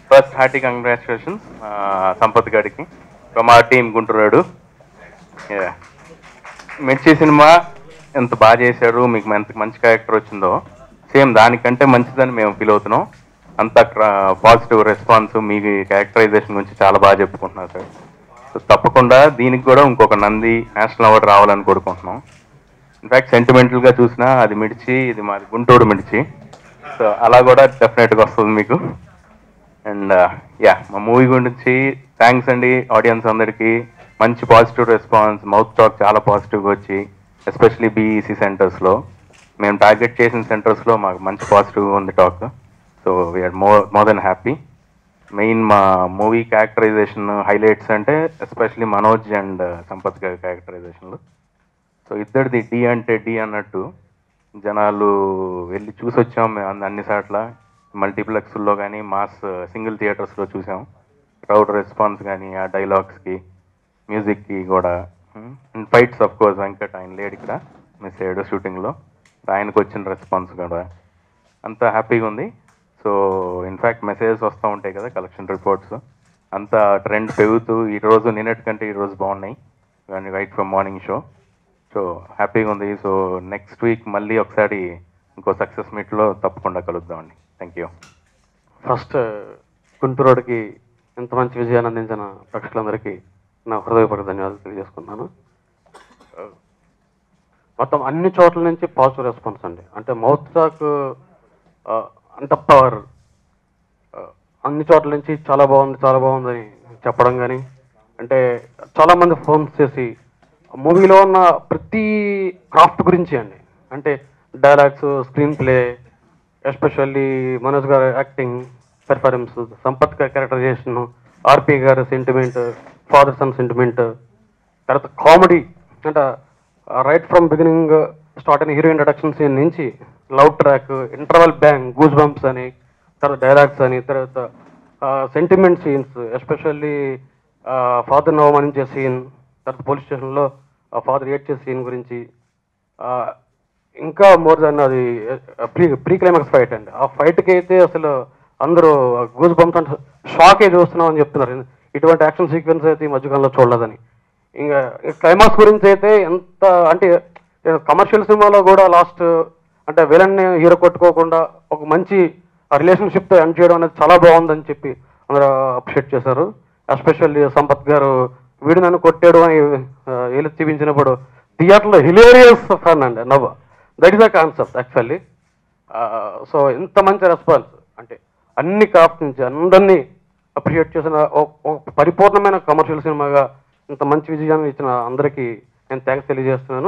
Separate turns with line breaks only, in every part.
First hearty congratulations Sampath గారికి from ఆ team గుంటూరాడు Yeah. మిర్చి సినిమా ఎంత బాగా చేశారు మీకు ఎంత మంచి క్యారెక్టర్ వచ్చిందో సేమ్ దానికంటే మంచిదని మేము ఫీల్ అవుతున్నాం అంత పాజిటివ్ రెస్పాన్స్ మీ క్యారెక్టరైజేషన్ గురించి చాలా బాగా చెప్పుకుంటున్నారు సార్ సో తప్పకుండా దీనికి కూడా ఇంకొక నంది నేషనల్ అవార్డు రావాలని కోరుకుంటున్నాం ఇన్ఫాక్ట్ సెంటిమెంటల్గా చూసినా అది మిర్చి ఇది మాది గుంటూరు మిర్చి సో అలా కూడా డెఫినెట్గా వస్తుంది మీకు అండ్ యా మా మూవీ గురించి థ్యాంక్స్ అండి ఆడియన్స్ అందరికీ మంచి పాజిటివ్ రెస్పాన్స్ మౌత్ టాక్ చాలా పాజిటివ్గా వచ్చి ఎస్పెషలీ బీఈసీ సెంటర్స్లో మేము టార్గెట్ చేసిన సెంటర్స్లో మాకు మంచి పాజిటివ్గా ఉంది talk so we're more more than happy main మా మూవీ క్యారెక్టరైజేషన్ హైలైట్స్ అంటే ఎస్పెషలీ మనోజ్ అండ్ సంపత్ గారి క్యారెక్టరైజేషన్లు సో ఇద్దరిది డి అంటే డి అన్నట్టు జనాలు వెళ్ళి చూసి వచ్చాం మేము అన్ని- అన్ని సార్ల మల్టీప్లెక్స్లో కానీ మాస్ సింగిల్ థియేటర్స్లో చూసాం క్రౌడ్ రెస్పాన్స్ కానీ ఆ డైలాగ్స్కి మ్యూజిక్కి కూడా and fights of course Venkat ఆయన లేడు ఇక్కడ మిస్ అయ్యాడు షూటింగ్లో ఆయనకు వచ్చిన రెస్పాన్స్ కూడా అంతా హ్యాపీగా ఉంది సో ఇన్ఫ్యాక్ట్ మెసేజెస్ వస్తూ ఉంటాయి కదా కలెక్షన్ రిపోర్ట్స్ అంతా ట్రెండ్ పెరుగుతూ ఈ రోజు నిన్నటి కంటే ఈ రోజు బాగున్నాయి కానీ right from morning show so హ్యాపీగా ఉంది సో నెక్స్ట్ వీక్ మళ్ళీ ఒకసారి ఇంకో సక్సెస్ మీట్లో తప్పకుండా కలుద్దామండి థ్యాంక్ యూ
ఫస్ట్ గుంటూరుడికి ఇంత మంచి విజయాన్ని అందించిన ప్రేక్షకులందరికీ నా హృదయపూర్వక ధన్యవాదాలు తెలియజేసుకున్నాను మొత్తం అన్ని చోట్ల నుంచి పాజిటివ్ రెస్పాన్స్ అండి అంటే మౌత్ టాక్ అంత పవర్ అన్ని చోట్ల నుంచి చాలా బాగుంది చాలా బాగుందని చెప్పడం కానీ అంటే చాలా మంది ఫోన్స్ చేసి మూవీలో ఉన్న ప్రతి క్రాఫ్ట్ గురించి అండి అంటే dialogues screenplay especially Manoj గారి యాక్టింగ్ పెర్ఫార్మెన్స్ సంపత్ గారి క్యారెక్టరైజేషన్ ఆర్పి గారి సెంటిమెంట్ ఫాదర్ సన్ సెంటిమెంట్ తర్వాత కామెడీ అంటే రైట్ ఫ్రమ్ బిగినింగ్ స్టార్ట్ అయిన హీరో ఇంట్రడక్షన్ సీన్ నుంచి love track interval bang goosebumps అని తర్వాత డైలాగ్స్ అని తర్వాత సెంటిమెంట్ సీన్స్ ఎస్పెషల్లీ ఫాదర్ని అవమానించే సీన్ తర్వాత పోలీస్ స్టేషన్లో ఫాదర్ ఏడ్చే సీన్ గురించి ఆ, ఇంకా మోర్ దాన్ అది ప్రీ ప్రీ క్లైమాక్స్ ఫైట్ అండి ఆ ఫైట్కి అయితే అసలు అందరూ గూస్ బంప్స్ అంటే షాకే చూస్తున్నాం అని చెప్తున్నారు ఇటువంటి యాక్షన్ సీక్వెన్స్ అయితే ఈ మధ్యకాలంలో చూడలేదని ఇంకా క్లైమాక్స్ గురించి అయితే ఎంత అంటే కమర్షియల్ సినిమాలో కూడా లాస్ట్ అంటే విలన్ని హీరో కొట్టుకోకుండా ఒక మంచి రిలేషన్షిప్తో ఎండ్ చేయడం అనేది చాలా బాగుందని చెప్పి అందరూ అప్రిషియేట్ చేశారు ఎస్పెషల్లీ సంపత్ గారు వీడు నన్ను కొట్టాడు అని ఏలు చూపించినప్పుడు థియేటర్లో హిలేరియస్ ఫన్ అండి నవ్వు that is the concept actually so ఇంత మంచి రెస్పాన్స్ అంటే అన్ని క్రాఫ్ట్ నుంచి అందరినీ అప్రిషియేట్ చేసిన ఒక ఒక పరిపూర్ణమైన కమర్షియల్ సినిమాగా ఇంత మంచి విజయాన్ని ఇచ్చిన అందరికీ నేను థ్యాంక్స్ తెలియజేస్తున్నాను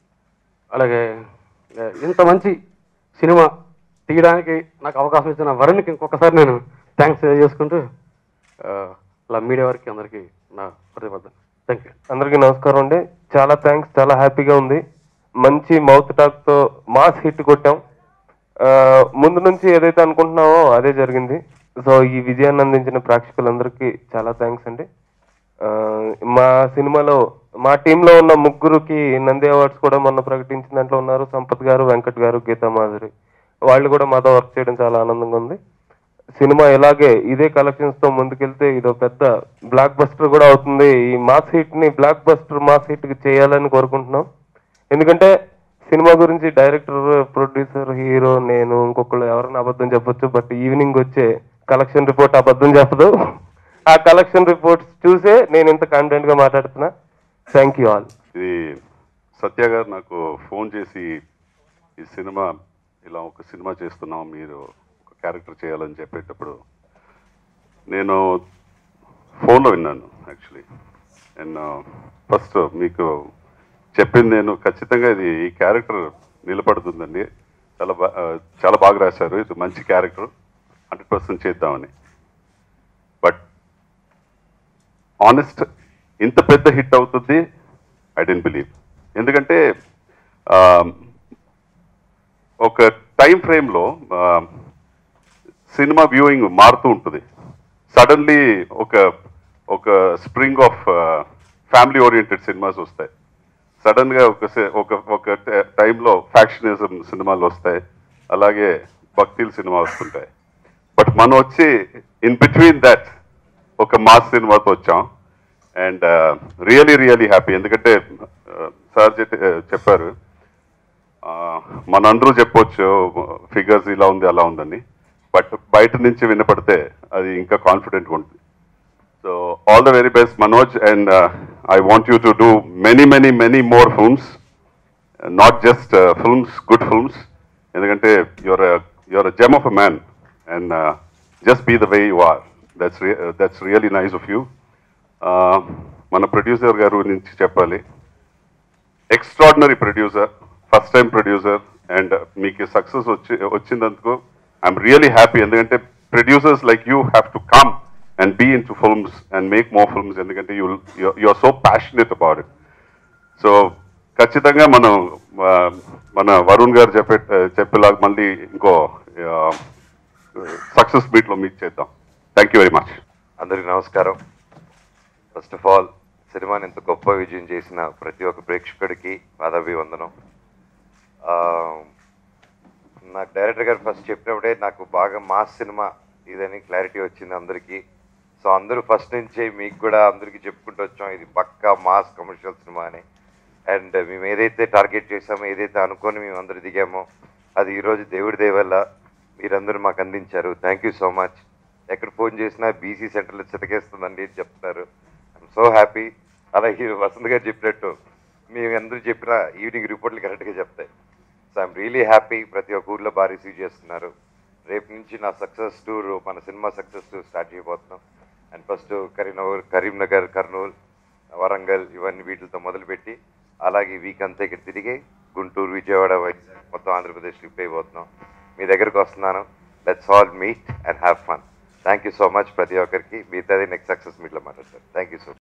అలాగే ఆ, ఇంత మంచి సినిమా తీయడానికి నాకు అవకాశం ఇచ్చిన వరుణ్కి ఇంకొకసారి నేను థ్యాంక్స్ తెలియజేసుకుంటూ ఆ, అలా మీడియా వారికి అందరికీ నా హృదయపడ్డ థ్యాంక్ యూ
అందరికీ నమస్కారం అండి చాలా థ్యాంక్స్ చాలా హ్యాపీగా ఉంది మంచి మౌత్ టాక్ తో మాస్ హిట్ కొట్టాం ఆ, ముందు నుంచి ఏదైతే అనుకుంటున్నామో అదే జరిగింది సో ఈ విజయాన్ని అందించిన ప్రేక్షకులందరికీ చాలా థ్యాంక్స్ అండి ఆ, మా సినిమాలో మా టీంలో ఉన్న ముగ్గురుకి నంది అవార్డ్స్ కూడా మొన్న ప్రకటించిన దాంట్లో ఉన్నారు సంపత్ గారు వెంకట్ గారు గీతా మాధురి వాళ్ళు కూడా మాతో వర్క్ చేయడం చాలా ఆనందంగా ఉంది సినిమా ఇలాగే ఇదే కలెక్షన్స్ తో ముందుకెళ్తే ఇదో పెద్ద బ్లాక్ బస్టర్ కూడా అవుతుంది ఈ మాస్ హిట్ ని బ్లాక్ బస్టర్ మాస్ హిట్ కి చేయాలని కోరుకుంటున్నాం ఎందుకంటే సినిమా గురించి డైరెక్టర్ ప్రొడ్యూసర్ హీరో నేను ఇంకొకళ్ళు ఎవరైనా అబద్ధం చెప్పొచ్చు బట్ ఈవినింగ్ వచ్చే కలెక్షన్ రిపోర్ట్ అబద్ధం చెప్పదు ఆ కలెక్షన్ రిపోర్ట్స్ చూసే నేను ఇంత కాన్ఫిడెంట్ గా మాట్లాడుతున్నా థ్యాంక్ యూ ఆల్
ఇది సత్య గారు నాకు ఫోన్ చేసి ఈ సినిమా ఇలా ఒక సినిమా చేస్తున్నాం మీరు ఒక క్యారెక్టర్ చేయాలని చెప్పేటప్పుడు నేను ఫోన్లో విన్నాను యాక్చువల్లీ నేను ఫస్ట్ మీకు చెప్పింది నేను ఖచ్చితంగా ఇది ఈ క్యారెక్టర్ నిలబడుతుందండి చాలా బా ఆ, చాలా బాగా రాశారు ఇది మంచి క్యారెక్టర్ హండ్రెడ్ పర్సెంట్ చేద్దామని బట్ ఆనెస్ట్ ఇంత పెద్ద హిట్ అవుతుంది ఐ డెంట్ బిలీవ్ ఎందుకంటే ఆ, ఒక టైం ఫ్రేమ్లో సినిమా వ్యూయింగ్ మారుతూ ఉంటుంది సడన్లీ ఒక ఒక spring of family oriented cinemas వస్తాయి సడన్గా ఒక se- ఒక ఒక టైంలో ఫ్యాక్షనిజం సినిమాలు వస్తాయి అలాగే భక్తిల సినిమా వస్తుంటాయి బట్ మనం వచ్చి ఇన్ బిట్వీన్ దట్ ఒక మాస్ సినిమాతో వచ్చాం అండ్ రియలీ రియలీ హ్యాపీ ఎందుకంటే సార్ చెప్పారు ఆ, మనందరూ చెప్పొచ్చు ఫిగర్స్ ఇలా ఉంది అలా ఉందని బట్ బయట నుంచి వినపడితే అది ఇంకా కాన్ఫిడెంట్గా ఉంటుంది so all the very best Manoj and I want you to do many many many more films not just films good films ఎందుకంటే your your gem of a man and just be the way you are that's that's really nice of you మన producer garu నుంచి చెప్పాలి extraordinary producer first time producer and మీకు success వచ్చి వచ్చినందుకు I'm really happy ఎందుకంటే producers like you have to come and be into films and make more films ఎందుకంటే you you are so passionate about it so ఖచ్చితంగా మనం ఆ, మన వరుణ్ గారు చెప్పే చెప్పేలాగా మళ్ళీ ఇంకో సక్సెస్ మీట్లో మీట్ చేద్దాం థ్యాంక్ యూ వెరీ మచ్
అందరికీ నమస్కారం ఫస్ట్ ఆఫ్ ఆల్ సినిమాని ఇంత గొప్ప విజయం చేసిన ప్రతి ఒక్క ప్రేక్షకుడికి పాదాభివందనం ఆ, నాకు డైరెక్టర్ గారు ఫస్ట్ చెప్పినప్పుడే నాకు బాగా మాస్ సినిమా ఇదని క్లారిటీ వచ్చింది అందరికీ సో అందరూ ఫస్ట్ నుంచే మీకు కూడా అందరికీ చెప్పుకుంటూ వచ్చాం ఇది పక్కా మాస్ కమర్షియల్ సినిమా అని అండ్ మేము ఏదైతే టార్గెట్ చేసామో ఏదైతే అనుకొని మేము అందరు దిగామో అది ఈరోజు దేవుడి దేవల్ల మీరందరూ మాకు అందించారు థ్యాంక్ యూ సో మచ్ ఎక్కడ ఫోన్ చేసినా బీసీ సెంటర్లో చితకేస్తుందండి అని చెప్తున్నారు ఐఎమ్ సో హ్యాపీ అలాగే వసంత్ గారు చెప్పినట్టు మేము అందరూ చెప్పిన ఈవినింగ్ రిపోర్ట్లు కరెక్ట్గా చెప్తాయి సో ఐఎమ్ రియలీ హ్యాపీ ప్రతి ఒక్క ఊర్లో బాగా రిసీవ్ చేస్తున్నారు రేపు నుంచి నా సక్సెస్ టూర్ మన సినిమా సక్సెస్ టూర్ స్టార్ట్ చేయబోతున్నాం అండ్ ఫస్ట్ కరీంనగర్ కరీంనగర్ కర్నూలు వరంగల్ ఇవన్నీ వీటితో మొదలుపెట్టి అలాగే ఈ వీక్ అంతా ఇక్కడ తిరిగి గుంటూరు విజయవాడ వైజాగ్ మొత్తం ఆంధ్రప్రదేశ్ ట్రిప్ అయిపోతున్నాం మీ దగ్గరకు వస్తున్నాను let's all meet and have fun thank you so much ప్రతి ఒక్కరికి మిగతాది నెక్స్ట్ సక్సెస్ మీట్లో మాట్లాడతారు థ్యాంక్ యూ సో మచ్